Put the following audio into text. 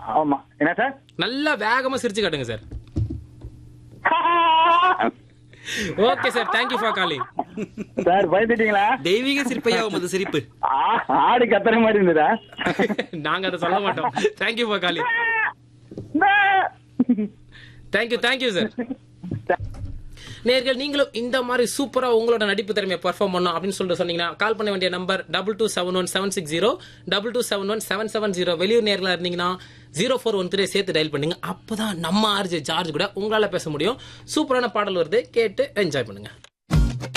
ஆமா என்ன சார் நல்லா வேகமா சிரிச்சு காட்டுங்க sir okay sir thank you for calling sir பயந்துட்டீங்களா தெய்வீக சிரிப்பையா உமது சிரிப்பு ஆ- ஆடு கத்துற மாதிரி இருந்ததா நாங்க அதை சொல்ல மாட்டோம் thank you for calling thank you thank you sir நேர்கள் நீங்களும் இந்த மாதிரி சூப்பரா உங்களோட நடிப்பு திறமையை பெர்ஃபார்ம் பண்ணணும் அப்படின்னு சொல்லிட்டு சொன்னீங்கன்னா கால் பண்ண வேண்டிய number double two seven one seven six zero double two seven one seven seven zero வெளியூர் நேர்களா இருந்தீங்கன்னா ஜீரோ ஃபோர் ஒன் த்ரீ சேர்த்து டயல் பண்ணுங்க அப்பதான் நம்ம ஆர்ஜே ஜார்ஜ் கூட உங்களால பேச முடியும் சூப்பரான பாடல் வருது கேட்டு என்ஜாய் பண்ணுங்க